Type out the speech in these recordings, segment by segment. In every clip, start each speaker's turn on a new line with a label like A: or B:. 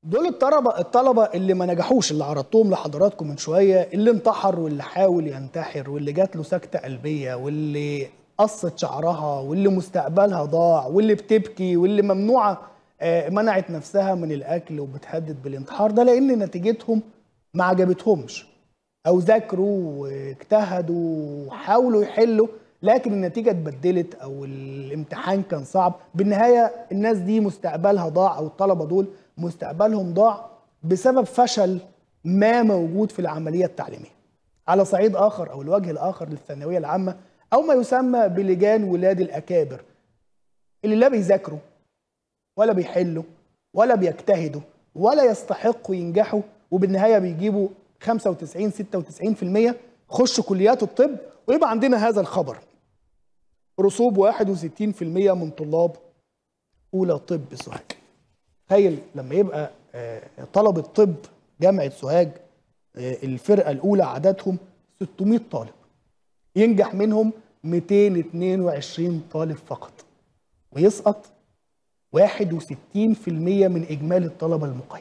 A: دول الطلبه الطلبه اللي ما نجحوش اللي عرضتهم لحضراتكم من شويه اللي انتحر واللي حاول ينتحر واللي جات له سكته قلبيه واللي قصت شعرها واللي مستقبلها ضاع واللي بتبكي واللي ممنوعه آه، منعت نفسها من الاكل وبتهدد بالانتحار ده لان نتيجتهم ما عجبتهمش او ذاكروا واجتهدوا وحاولوا يحلوا لكن النتيجه اتبدلت او الامتحان كان صعب بالنهايه الناس دي مستقبلها ضاع او الطلبه دول مستقبلهم ضاع بسبب فشل ما موجود في العمليه التعليميه على صعيد اخر او الوجه الاخر للثانويه العامه او ما يسمى بلجان ولاد الاكابر اللي لا بيذاكروا ولا بيحلوا ولا بيجتهدوا ولا يستحقوا ينجحوا وبالنهايه بيجيبوا 95 96% خشوا كليات الطب ويبقى عندنا هذا الخبر رسوب 61% من طلاب اولى طب سوهاج تخيل لما يبقى آه، طلبه طب جامعه سوهاج آه، الفرقه الاولى عددهم 600 طالب ينجح منهم 222 طالب فقط ويسقط 61% من اجمالي الطلبه المقيد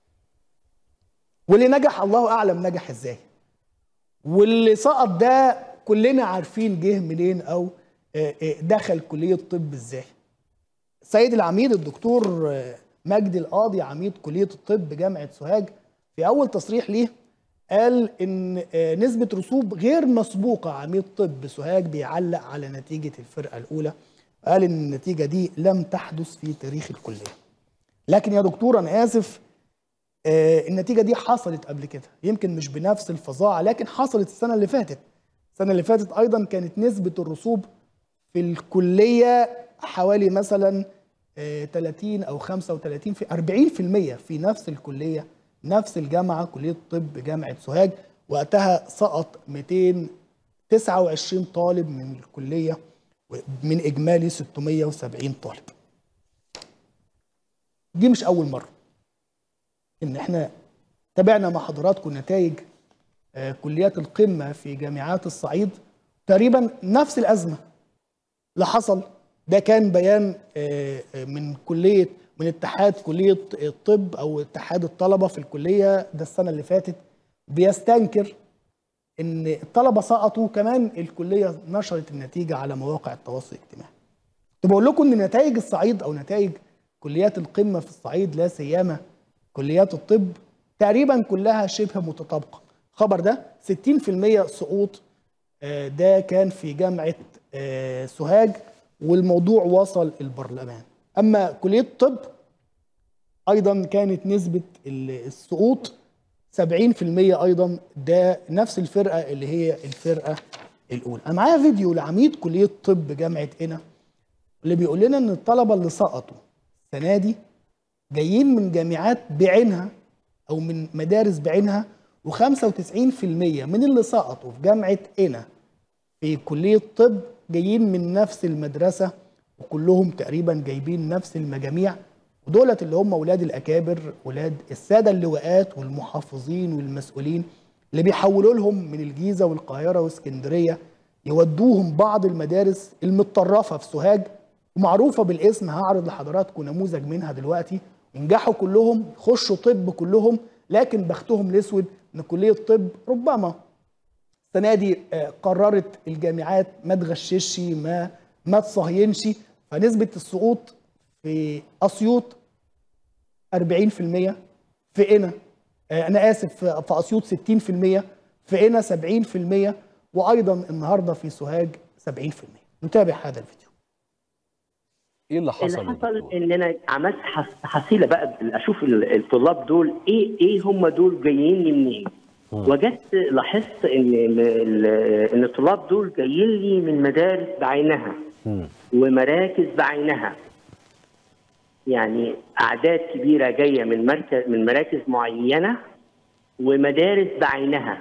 A: واللي نجح الله اعلم نجح ازاي واللي سقط ده كلنا عارفين جه منين او آه، آه، دخل كليه طب ازاي سيد العميد الدكتور آه، مجدي القاضي عميد كليه الطب جامعه سوهاج في اول تصريح ليه قال ان آه، نسبه رسوب غير مسبوقه عميد طب سوهاج بيعلق على نتيجه الفرقه الاولى قال ان النتيجه دي لم تحدث في تاريخ الكليه لكن يا دكتور انا اسف آه، النتيجه دي حصلت قبل كده يمكن مش بنفس الفظاعه لكن حصلت السنه اللي فاتت السنه اللي فاتت ايضا كانت نسبه الرسوب في الكليه حوالي مثلا آه، 30 او 35 في 40% في نفس الكليه نفس الجامعه كليه الطب جامعه سوهاج وقتها سقط 229 طالب من الكليه من اجمالي 670 طالب دي مش اول مره ان احنا تابعنا مع حضراتكم نتائج آه، كليات القمه في جامعات الصعيد تقريبا نفس الازمه اللي حصل ده كان بيان آه، آه، من كليه من اتحاد كليه الطب او اتحاد الطلبه في الكليه ده السنه اللي فاتت بيستنكر ان الطلبه سقطوا كمان الكليه نشرت النتيجه على مواقع التواصل الاجتماعي. كنت بقول لكم ان نتائج الصعيد او نتائج كليات القمه في الصعيد لا سيما كليات الطب تقريبا كلها شبه متطابقه. الخبر ده 60% سقوط آه، ده كان في جامعه آه، سوهاج والموضوع وصل البرلمان. اما كليه الطب ايضا كانت نسبه ال- السقوط 70% ايضا ده نفس الفرقه اللي هي الفرقه الاولى. انا معايا فيديو لعميد كليه طب جامعه قنا اللي بيقول لنا ان الطلبه اللي سقطوا السنه دي جايين من جامعات بعينها او من مدارس بعينها و95% من اللي سقطوا في جامعه قنا في كليه طب جايين من نفس المدرسه وكلهم تقريبا جايبين نفس المجاميع ودولت اللي هم ولاد الاكابر ولاد الساده اللواءات والمحافظين والمسؤولين اللي بيحولوا لهم من الجيزه والقاهره واسكندريه يودوهم بعض المدارس المتطرفه في سوهاج ومعروفه بالاسم هعرض لحضراتكم نموذج منها دلوقتي ينجحوا كلهم يخشوا طب كلهم لكن بختهم الاسود ان كليه الطب ربما السنه دي آه، قررت الجامعات ما تغششش ما ما تصهينش فنسبه السقوط في اسيوط 40% في قنا آه، انا اسف في في اسيوط 60% في قنا 70% وايضا النهارده في سوهاج 70% نتابع هذا الفيديو
B: ايه اللي حصل
C: اللي
B: يا
C: حصل
B: دكتور؟
C: ان انا عملت حص- حصيله بقى اشوف ال- الطلاب دول ايه ايه هم دول جايين لي منين وجدت لاحظت ان ال- ان الطلاب دول جايين لي من مدارس بعينها
B: مم.
C: ومراكز بعينها يعني اعداد كبيره جايه من مركز من مراكز معينه ومدارس بعينها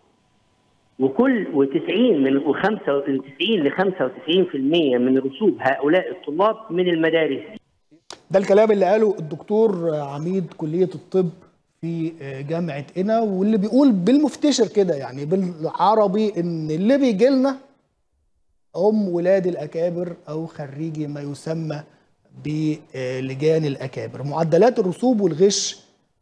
C: وكل و90 من و95 ل 95% من رسوب هؤلاء الطلاب من المدارس دي
A: ده الكلام اللي قاله الدكتور عميد كلية الطب في جامعة قنا واللي بيقول بالمفتشر كده يعني بالعربي ان اللي بيجي لنا هم ولاد الاكابر او خريجي ما يسمى بلجان الاكابر معدلات الرسوب والغش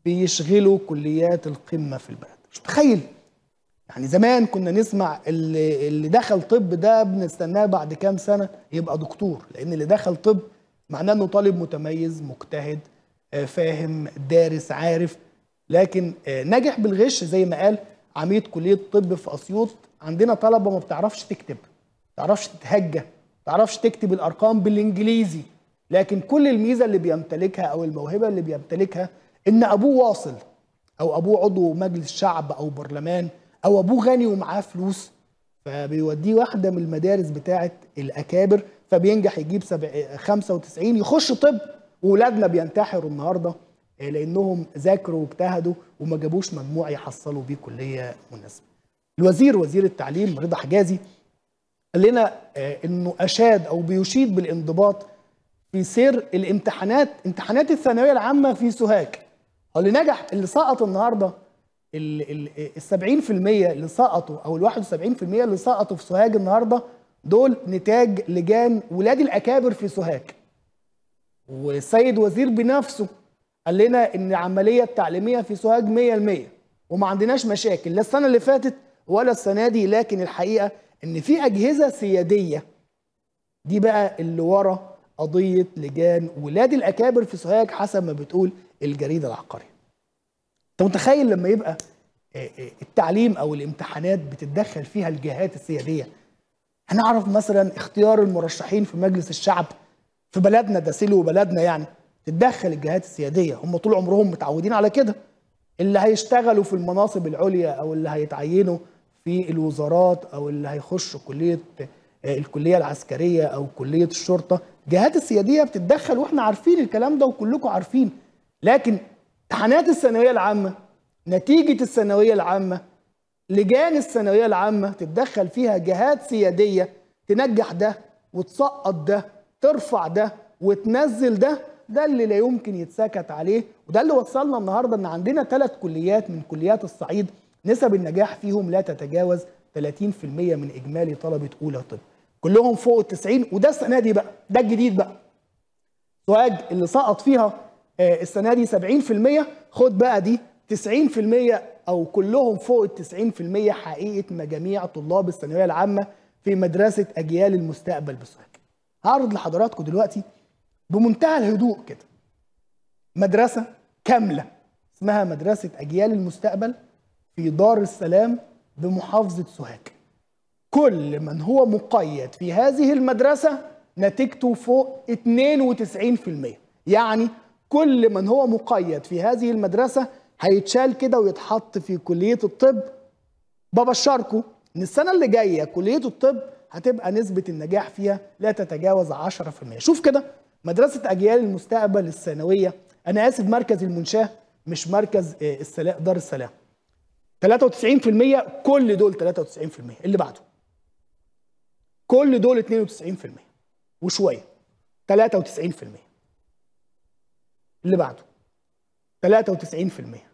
A: بيشغلوا كليات القمه في البلد مش متخيل يعني زمان كنا نسمع اللي, اللي دخل طب ده بنستناه بعد كام سنه يبقى دكتور لان اللي دخل طب معناه انه طالب متميز مجتهد آه، فاهم دارس عارف لكن آه، نجح بالغش زي ما قال عميد كليه طب في اسيوط عندنا طلبه ما بتعرفش تكتب ما بتعرفش تتهجى ما بتعرفش تكتب الارقام بالانجليزي لكن كل الميزه اللي بيمتلكها او الموهبه اللي بيمتلكها ان ابوه واصل او ابوه عضو مجلس شعب او برلمان او ابوه غني ومعاه فلوس فبيوديه واحده من المدارس بتاعه الاكابر فبينجح يجيب سبع- 95 يخش طب واولادنا بينتحروا النهارده آه، لانهم ذاكروا واجتهدوا وما جابوش مجموع يحصلوا بيه كليه مناسبه. الوزير وزير التعليم رضا حجازي قال لنا آه، انه اشاد او بيشيد بالانضباط في سير الامتحانات امتحانات الثانويه العامه في سوهاج هو اللي نجح اللي سقط النهارده ال ال 70% اللي سقطوا او ال 71% اللي سقطوا في سوهاج النهارده دول نتاج لجان ولاد الاكابر في سوهاج والسيد وزير بنفسه قال لنا ان العمليه التعليميه في سوهاج 100% وما عندناش مشاكل لا السنه اللي فاتت ولا السنه دي لكن الحقيقه ان في اجهزه سياديه دي بقى اللي ورا قضيه لجان ولاد الاكابر في سوهاج حسب ما بتقول الجريده العقاريه. انت متخيل لما يبقى آه، آه، التعليم او الامتحانات بتتدخل فيها الجهات السياديه هنعرف مثلا اختيار المرشحين في مجلس الشعب في بلدنا ده سلو بلدنا يعني تتدخل الجهات السياديه هم طول عمرهم متعودين على كده اللي هيشتغلوا في المناصب العليا او اللي هيتعينوا في الوزارات او اللي هيخشوا كليه آه، الكليه العسكريه او كليه الشرطه الجهات السياديه بتتدخل واحنا عارفين الكلام ده وكلكم عارفين لكن امتحانات الثانويه العامه نتيجه الثانويه العامه لجان الثانويه العامه تتدخل فيها جهات سياديه تنجح ده وتسقط ده ترفع ده وتنزل ده ده اللي لا يمكن يتسكت عليه وده اللي وصلنا النهارده ان عندنا ثلاث كليات من كليات الصعيد نسب النجاح فيهم لا تتجاوز 30% من اجمالي طلبه اولى طب كلهم فوق ال 90 وده السنه دي بقى ده الجديد بقى سوهاج اللي سقط فيها آه، السنه دي 70% خد بقى دي 90% او كلهم فوق ال 90% حقيقه مجاميع طلاب الثانويه العامه في مدرسه اجيال المستقبل بسوهاج. هعرض لحضراتكم دلوقتي بمنتهى الهدوء كده مدرسه كامله اسمها مدرسه اجيال المستقبل في دار السلام بمحافظه سوهاج. كل من هو مقيد في هذه المدرسة نتيجته فوق 92% يعني كل من هو مقيد في هذه المدرسة هيتشال كده ويتحط في كلية الطب ببشركم ان السنة اللي جاية كلية الطب هتبقى نسبة النجاح فيها لا تتجاوز 10% شوف كده مدرسة أجيال المستقبل الثانوية أنا آسف مركز المنشاة مش مركز آه، السلام دار السلام 93% كل دول 93% اللي بعده كل دول 92% وشويه 93% اللي بعده 93%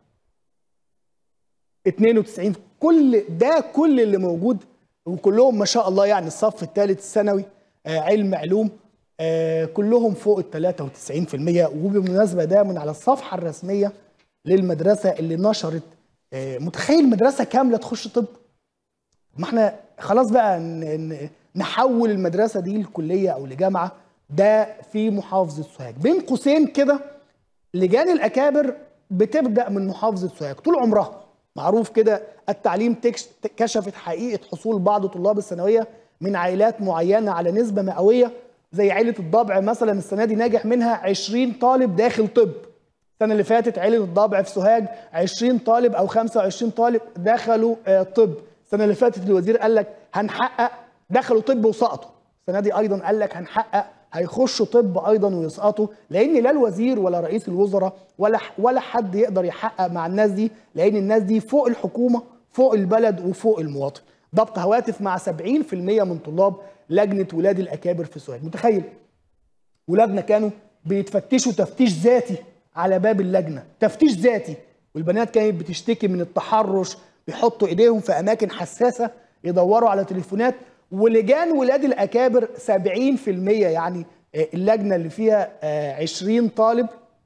A: 92 كل ده كل اللي موجود وكلهم ما شاء الله يعني الصف الثالث الثانوي آه علم علوم آه كلهم فوق ال 93% وبالمناسبه ده من على الصفحه الرسميه للمدرسه اللي نشرت آه متخيل مدرسه كامله تخش طب ما احنا خلاص بقى ن- ن- نحول المدرسه دي لكليه او لجامعه ده في محافظه سوهاج بين قوسين كده لجان الاكابر بتبدا من محافظه سوهاج طول عمرها معروف كده التعليم تكش- كشفت حقيقه حصول بعض طلاب الثانويه من عائلات معينه على نسبه مئويه زي عيله الضبع مثلا السنه دي ناجح منها 20 طالب داخل طب السنه اللي فاتت عيله الضبع في سوهاج 20 طالب او 25 طالب دخلوا آه، طب السنه اللي فاتت الوزير قال لك هنحقق دخلوا طب وسقطوا السنه دي ايضا قال لك هنحقق هيخشوا طب ايضا ويسقطوا لان لا الوزير ولا رئيس الوزراء ولا ولا حد يقدر يحقق مع الناس دي لان الناس دي فوق الحكومه فوق البلد وفوق المواطن ضبط هواتف مع 70% من طلاب لجنه ولاد الاكابر في سوهاج متخيل ولادنا كانوا بيتفتشوا تفتيش ذاتي على باب اللجنه تفتيش ذاتي والبنات كانت بتشتكي من التحرش بيحطوا ايديهم في اماكن حساسه يدوروا على تليفونات ولجان ولاد الاكابر 70% يعني آه، اللجنه اللي فيها آه، 20 طالب 70%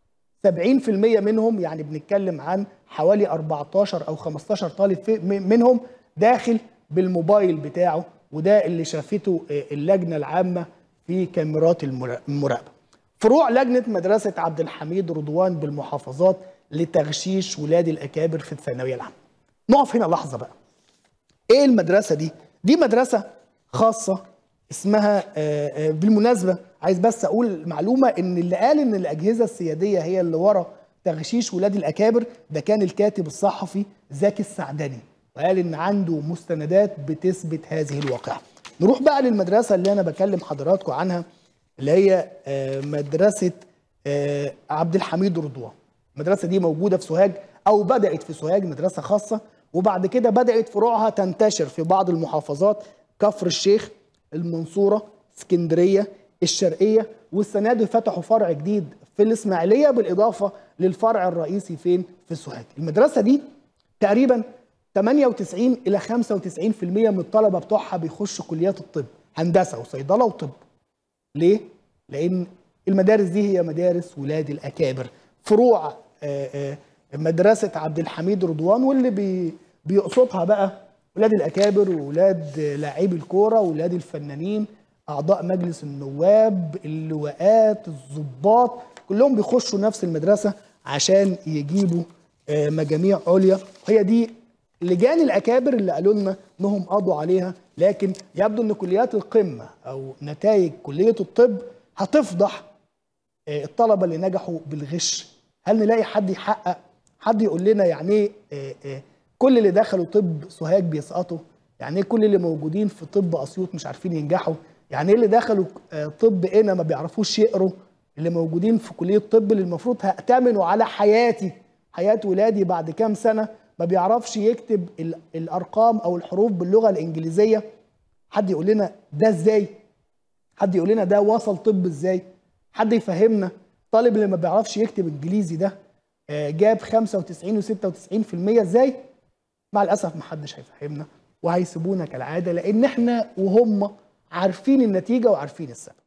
A: 70% منهم يعني بنتكلم عن حوالي 14 او 15 طالب في- م- منهم داخل بالموبايل بتاعه وده اللي شافته آه، اللجنه العامه في كاميرات المرا- المراقبه. فروع لجنه مدرسه عبد الحميد رضوان بالمحافظات لتغشيش ولاد الاكابر في الثانويه العامه. نقف هنا لحظه بقى. ايه المدرسه دي؟ دي مدرسه خاصه اسمها آه، آه، بالمناسبه عايز بس اقول معلومه ان اللي قال ان الاجهزه السياديه هي اللي ورا تغشيش ولاد الاكابر ده كان الكاتب الصحفي زكي السعدني وقال ان عنده مستندات بتثبت هذه الواقعه. نروح بقى للمدرسه اللي انا بكلم حضراتكم عنها اللي هي آه، مدرسه آه، عبد الحميد رضوان. المدرسه دي موجوده في سوهاج او بدات في سوهاج مدرسه خاصه وبعد كده بدات فروعها تنتشر في بعض المحافظات كفر الشيخ المنصوره اسكندريه الشرقيه والسنه دي فتحوا فرع جديد في الاسماعيليه بالاضافه للفرع الرئيسي فين في سوهاج المدرسه دي تقريبا 98 الى 95% من الطلبه بتوعها بيخشوا كليات الطب هندسه وصيدله وطب ليه؟ لأن المدارس دي هي مدارس ولاد الأكابر فروع آه، آه، مدرسة عبد الحميد رضوان واللي بي بيقصدها بقى ولاد الأكابر وولاد لاعبي الكورة وولاد الفنانين أعضاء مجلس النواب اللواءات الضباط كلهم بيخشوا نفس المدرسة عشان يجيبوا آه، مجاميع عليا هي دي لجان الاكابر اللي قالوا لنا انهم قضوا عليها لكن يبدو ان كليات القمه او نتائج كليه الطب هتفضح آه، الطلبه اللي نجحوا بالغش هل نلاقي حد يحقق حد يقول لنا يعني ايه آه، آه، كل اللي دخلوا طب سوهاج بيسقطوا يعني ايه كل اللي موجودين في طب اسيوط مش عارفين ينجحوا يعني ايه اللي دخلوا آه، طب هنا ما بيعرفوش يقروا اللي موجودين في كليه الطب اللي المفروض هأتمنوا على حياتي حياه ولادي بعد كام سنه ما بيعرفش يكتب ال- الارقام او الحروف باللغه الانجليزيه حد يقول لنا ده ازاي حد يقول لنا ده وصل طب ازاي حد يفهمنا طالب اللي ما بيعرفش يكتب انجليزي ده آه، جاب 95 و96% ازاي مع الاسف ما حدش هيفهمنا وهيسيبونا كالعاده لان احنا وهم عارفين النتيجه وعارفين السبب